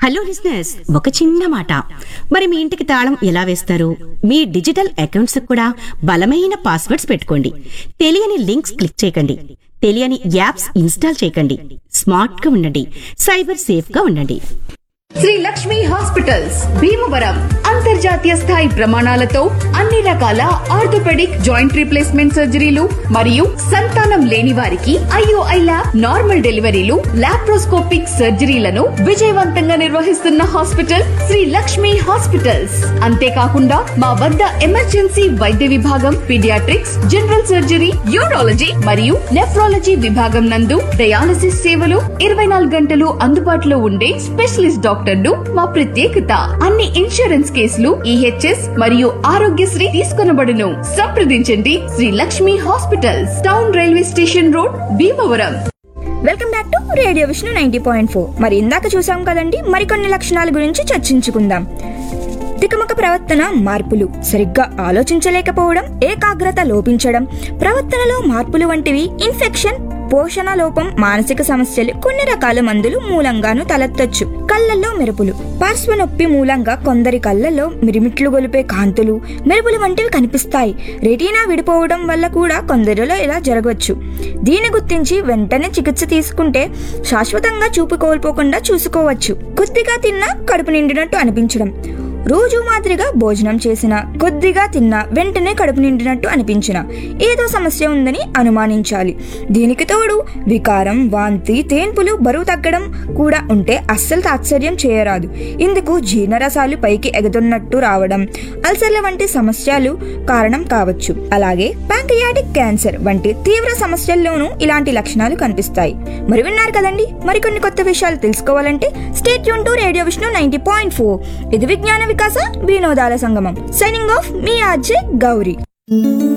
hello లిజినెస్ ఒక చిన్న మాట మరి మీ ఇంటికి తాళం ఎలా వేస్తారు మీ డిజిటల్ అకౌంట్స్ కూడా బలమైన పాస్వర్డ్స్ పెట్టుకోండి తెలియని లింక్స్ క్లిక్ చేయకండి తెలియని యాప్స్ ఇన్స్టాల్ చేయకండి స్మార్ట్ గా ఉండండి సైబర్ సేఫ్ గా ఉండండి శ్రీ లక్ష్మి హాస్పిటల్స్ భీమవరం అంతర్జాతీయ స్థాయి ప్రమాణాలతో అన్ని రకాల ఆర్థోపెడిక్ జాయింట్ రీప్లేస్మెంట్ సర్జరీలు మరియు సంతానం లేని వారికి ఐఓఐ ల్యాబ్ నార్మల్ డెలివరీలు లాప్రోస్కోపిక్ సర్జరీలను విజయవంతంగా నిర్వహిస్తున్న హాస్పిటల్ శ్రీ లక్ష్మి హాస్పిటల్స్ అంతేకాకుండా మా వద్ద ఎమర్జెన్సీ వైద్య విభాగం పీడియాట్రిక్స్ జనరల్ సర్జరీ యూరాలజీ మరియు నెఫ్రాలజీ విభాగం నందు డయాలసిస్ సేవలు ఇరవై నాలుగు గంటలు అందుబాటులో ఉండే స్పెషలిస్ట్ డాక్టర్లు మా ప్రత్యేకత అన్ని ఇన్సూరెన్స్ కేసులు ఈహెచ్ఎస్ మరియు ఆరోగ్యశ్రీ తీసుకొనబడును సంప్రదించండి Shri Lakshmi hospitals town railway station road Bhimavaram welcome back to radio Vishnu ninety point four మరి ఇందాక చూసాం కదండి మరికొన్ని లక్షణాల గురించి చర్చించుకుందాం తికమక ప్రవర్తన మార్పులు సరిగ్గా ఆలోచించలేకపోవడం ఏకాగ్రత లోపించడం ప్రవర్తనలో మార్పులు వంటివి ఇన్ఫెక్షన్ పోషణ లోపం మానసిక సమస్యలు కొన్ని రకాల మందులు మూలంగాను తలెత్తొచ్చు కళ్ళల్లో మెరుపులు పార్శ్వ నొప్పి మూలంగా కొందరి కళ్ళల్లో మిరిమిట్లు గొలిపే కాంతులు మెరుపులు వంటివి కనిపిస్తాయి రెటీనా విడిపోవడం వల్ల కూడా కొందరిలో ఇలా జరగవచ్చు దీన్ని గుర్తించి వెంటనే చికిత్స తీసుకుంటే శాశ్వతంగా చూపు కోల్పోకుండా చూసుకోవచ్చు కొద్దిగా తిన్నా కడుపు నిండినట్టు అనిపించడం రోజు మాదిరిగా భోజనం చేసిన కొద్దిగా తిన్నా వెంటనే కడుపు నిండినట్టు అనిపించిన ఏదో సమస్య ఉందని అనుమానించాలి దీనికి తోడు వికారం వాంతి తేన్పులు బరువు తగ్గడం కూడా ఉంటే అస్సలు తాత్సర్యం చేయరాదు ఇందుకు జీర్ణరసాలు పైకి ఎగుతున్నట్టు రావడం అల్సర్ల వంటి సమస్యలు కారణం కావచ్చు అలాగే ప్యాంక్రియాటిక్ క్యాన్సర్ వంటి తీవ్ర సమస్యల్లోనూ ఇలాంటి లక్షణాలు కనిపిస్తాయి మరి విన్నారు కదండి మరికొన్ని కొత్త విషయాలు తెలుసుకోవాలంటే స్టేట్ యూన్ to radio Vishnu ninety point four ఇది విజ్ఞాన వికాస వినోదాల సంగమం సైనింగ్ ఆఫ్ మీ ఆర్జే గౌరీ